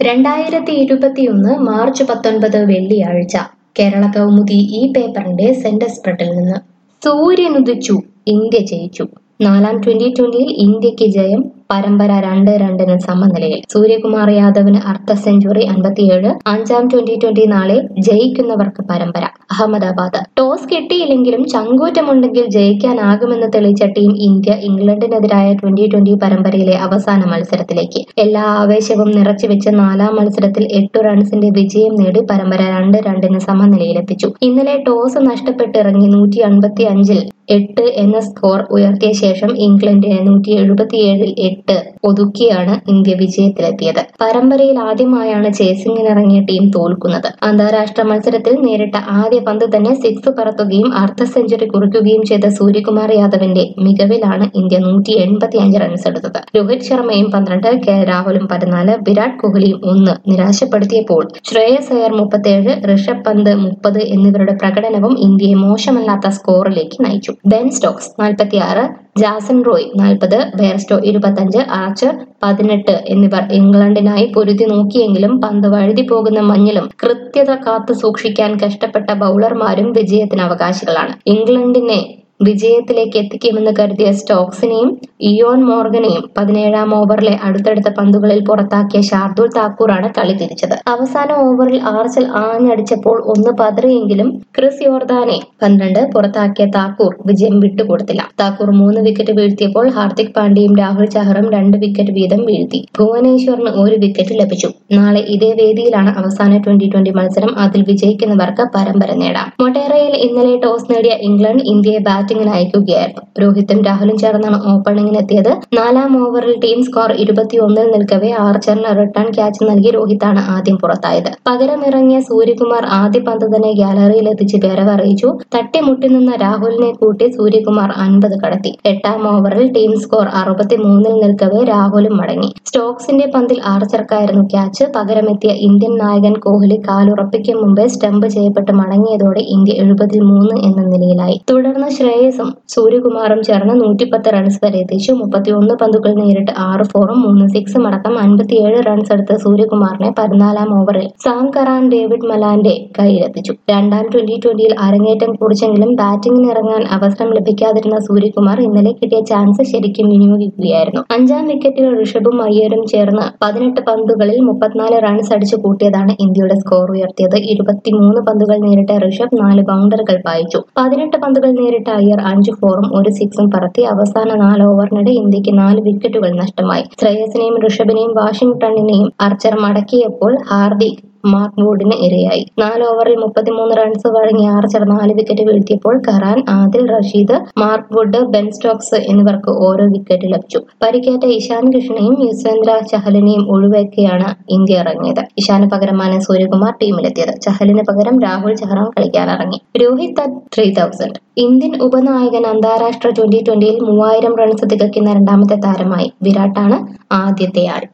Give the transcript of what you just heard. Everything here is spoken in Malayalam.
രണ്ടായിരത്തി ഇരുപത്തിയൊന്ന് മാർച്ച് പത്തൊൻപത് വെള്ളിയാഴ്ച കേരള കൗമുദി ഈ പേപ്പറിന്റെ സെന്റർ സ്പ്രെഡിൽ നിന്ന് സൂര്യനുദിച്ചു ഇന്ത്യ ജയിച്ചു നാലാം ട്വന്റി ട്വന്റിയിൽ ഇന്ത്യക്ക് ജയം പരമ്പര രണ്ട് രണ്ടിന് സമനിലയിൽ സൂര്യകുമാർ യാദവിന് അർദ്ധ സെഞ്ചുറി അൻപത്തിയേഴ് അഞ്ചാം ട്വന്റി ട്വന്റി നാളെ ജയിക്കുന്നവർക്ക് പരമ്പര അഹമ്മദാബാദ് ടോസ് കിട്ടിയില്ലെങ്കിലും ചങ്കൂറ്റമുണ്ടെങ്കിൽ ജയിക്കാനാകുമെന്ന് തെളിയിച്ച ടീം ഇന്ത്യ ഇംഗ്ലണ്ടിനെതിരായ ട്വന്റി ട്വന്റി പരമ്പരയിലെ അവസാന മത്സരത്തിലേക്ക് എല്ലാ ആവേശവും നിറച്ചുവെച്ച് നാലാം മത്സരത്തിൽ എട്ട് റൺസിന്റെ വിജയം നേടി പരമ്പര രണ്ട് രണ്ടിന് സമനിലയിലെത്തിച്ചു ഇന്നലെ ടോസ് നഷ്ടപ്പെട്ടിറങ്ങി നൂറ്റി അൻപത്തി അഞ്ചിൽ എട്ട് എന്ന സ്കോർ ഉയർത്തിയ ശേഷം ഇംഗ്ലണ്ടിനെ നൂറ്റി എഴുപത്തിയേഴിൽ എട്ട് ഒതുക്കിയാണ് ഇന്ത്യ വിജയത്തിലെത്തിയത് പരമ്പരയിൽ ആദ്യമായാണ് ചേസിംഗിനിറങ്ങിയ ടീം തോൽക്കുന്നത് അന്താരാഷ്ട്ര മത്സരത്തിൽ നേരിട്ട ആദ്യ പന്ത് തന്നെ സിക്സ് പറത്തുകയും അർദ്ധ സെഞ്ചുറി കുറിക്കുകയും ചെയ്ത സൂര്യകുമാർ യാദവിന്റെ മികവിലാണ് ഇന്ത്യ നൂറ്റി എൺപത്തി അഞ്ച് റൺസ് എടുത്തത് രോഹിത് ശർമ്മയും പന്ത്രണ്ട് കെ രാഹുലും പതിനാല് വിരാട് കോഹ്ലിയും ഒന്ന് നിരാശപ്പെടുത്തിയപ്പോൾ ശ്രേയസ് അയ്യർ മുപ്പത്തേഴ് ഋഷഭ് പന്ത് മുപ്പത് എന്നിവരുടെ പ്രകടനവും ഇന്ത്യയെ മോശമല്ലാത്ത സ്കോറിലേക്ക് നയിച്ചു ബെൻ സ്റ്റോക്സ് നാൽപ്പത്തിയാറ് ജാസൻ റോയ് നാൽപ്പത് ബെയർസ്റ്റോ ഇരുപത്തഞ്ച് ആർച്ചർ പതിനെട്ട് എന്നിവർ ഇംഗ്ലണ്ടിനായി പൊരുതി നോക്കിയെങ്കിലും പന്ത് വഴുതി പോകുന്ന മഞ്ഞിലും കൃത്യത കാത്തു സൂക്ഷിക്കാൻ കഷ്ടപ്പെട്ട ബൗളർമാരും വിജയത്തിന് അവകാശികളാണ് ഇംഗ്ലണ്ടിനെ വിജയത്തിലേക്ക് എത്തിക്കുമെന്ന് കരുതിയ സ്റ്റോക്സിനെയും ഇയോൺ മോർഗനെയും പതിനേഴാം ഓവറിലെ അടുത്തടുത്ത പന്തുകളിൽ പുറത്താക്കിയ ഷാർദുൽ താക്കൂറാണ് കളി തിരിച്ചത് അവസാന ഓവറിൽ ആർച്ചൽ ആഞ്ഞടിച്ചപ്പോൾ ഒന്ന് പതറിയെങ്കിലും ക്രിസ് യോർദാനെ പന്ത്രണ്ട് പുറത്താക്കിയ താക്കൂർ വിജയം വിട്ടുകൊടുത്തില്ല താക്കൂർ മൂന്ന് വിക്കറ്റ് വീഴ്ത്തിയപ്പോൾ ഹാർദിക് പാണ്ഡ്യയും രാഹുൽ ചഹറും രണ്ട് വിക്കറ്റ് വീതം വീഴ്ത്തി ഭുവനേശ്വറിന് ഒരു വിക്കറ്റ് ലഭിച്ചു നാളെ ഇതേ വേദിയിലാണ് അവസാന ട്വന്റി ട്വന്റി മത്സരം അതിൽ വിജയിക്കുന്നവർക്ക് പരമ്പര നേടാം മൊട്ടേറയിൽ ഇന്നലെ ടോസ് നേടിയ ഇംഗ്ലണ്ട് ഇന്ത്യയെ ബാറ്റിംഗിന് അയക്കുകയായിരുന്നു രോഹിത്തും രാഹുലും ചേർന്നാണ് ഓപ്പണിംഗിനെത്തിയത് നാലാം ഓവറിൽ ടീം സ്കോർ ഇരുപത്തിയൊന്നിൽ നിൽക്കവെ ആർച്ചറിന് റിട്ടേൺ ക്യാച്ച് നൽകി രോഹിത്താണ് ആദ്യം പുറത്തായത് പകരമിറങ്ങിയ സൂര്യകുമാർ ആദ്യ പന്ത് തന്നെ ഗ്യാലറിയിൽ എത്തിച്ച് വിരവറിയിച്ചു തട്ടിമുട്ടി നിന്ന രാഹുലിനെ കൂട്ടി സൂര്യകുമാർ അൻപത് കടത്തി എട്ടാം ഓവറിൽ ടീം സ്കോർ അറുപത്തിമൂന്നിൽ നിൽക്കവെ രാഹുലും മടങ്ങി സ്റ്റോക്സിന്റെ പന്തിൽ ആർച്ചർക്കായിരുന്നു ക്യാച്ച് പകരമെത്തിയ ഇന്ത്യൻ നായകൻ കോഹ്ലി കാലുറപ്പിക്കും മുമ്പേ സ്റ്റംപ് ചെയ്യപ്പെട്ട് മടങ്ങിയതോടെ ഇന്ത്യ എഴുപതിൽ മൂന്ന് എന്ന നിലയിലായി തുടർന്ന് ശ്രേയസും സൂര്യകുമാറും ചേർന്ന് നൂറ്റിപ്പത്ത് റൺസ് വരെ എത്തിച്ചു മുപ്പത്തിയൊന്ന് പന്തുകൾ നേരിട്ട് ആറ് ഫോറും മൂന്ന് സിക്സും അടക്കം അൻപത്തിയേഴ് റൺസ് എടുത്ത സൂര്യകുമാറിനെ പതിനാലാം ഓവറിൽ സാം കറാൻ ഡേവിഡ് മലാന്റെ കയ്യിലെത്തിച്ചു രണ്ടാം ട്വന്റി ട്വന്റിയിൽ അരങ്ങേറ്റം കുറിച്ചെങ്കിലും ബാറ്റിംഗിന് ഇറങ്ങാൻ അവസരം ലഭിക്കാതിരുന്ന സൂര്യകുമാർ ഇന്നലെ കിട്ടിയ ചാൻസ് ശരിക്കും വിനിയോഗിക്കുകയായിരുന്നു അഞ്ചാം വിക്കറ്റിൽ ഋഷഭും അയ്യരും ചേർന്ന് പതിനെട്ട് പന്തുകളിൽ മുപ്പത്തിനാല് റൺസ് അടിച്ചു കൂട്ടിയതാണ് ഇന്ത്യയുടെ സ്കോർ ഉയർത്തിയത് ഇരുപത്തിമൂന്ന് പന്തുകൾ നേരിട്ട ഋഷഭ് നാല് ബൗണ്ടറുകൾ പായിച്ചു പതിനെട്ട് പന്തുകൾ നേരിട്ട അയ്യർ അഞ്ച് ഫോറും ഒരു സിക്സും പറത്തി അവസാന നാല് ഓവറിനിടെ ഇന്ത്യക്ക് നാല് വിക്കറ്റുകൾ നഷ്ടമായി ശ്രേയസിനെയും ഋഷഭിനെയും വാഷിംഗ്ടണിനെയും അർച്ചർ മടക്കിയപ്പോൾ ഹാർദിക് മാർക്ക് വുഡിന് ഇരയായി നാല് ഓവറിൽ മുപ്പത്തിമൂന്ന് റൺസ് വഴങ്ങിയ ആർച്ചർ നാല് വിക്കറ്റ് വീഴ്ത്തിയപ്പോൾ Curran Adil Rashid Mark Wood Ben Stokes എന്നിവർക്ക് ഓരോ വിക്കറ്റ് ലഭിച്ചു പരിക്കേറ്റ ഇഷാൻ കൃഷ്ണയും യുസ്വേന്ദ്ര ചഹലിനെയും ഒഴിവാക്കിയാണ് ഇന്ത്യ ഇറങ്ങിയത് ഇഷാന് പകരമാണ് സൂര്യകുമാർ ടീമിലെത്തിയത് ചഹലിന് പകരം രാഹുൽ ചഹ്റാം കളിക്കാനിറങ്ങി രോഹിത് ത്രീ തൗസൻഡ് ഇന്ത്യൻ ഉപനായകൻ അന്താരാഷ്ട്ര ട്വന്റി ട്വന്റിയിൽ മൂവായിരം റൺസ് തികയ്ക്കുന്ന രണ്ടാമത്തെ താരമായി വിരാട്ടാണ് ആദ്യത്തെ ആൾ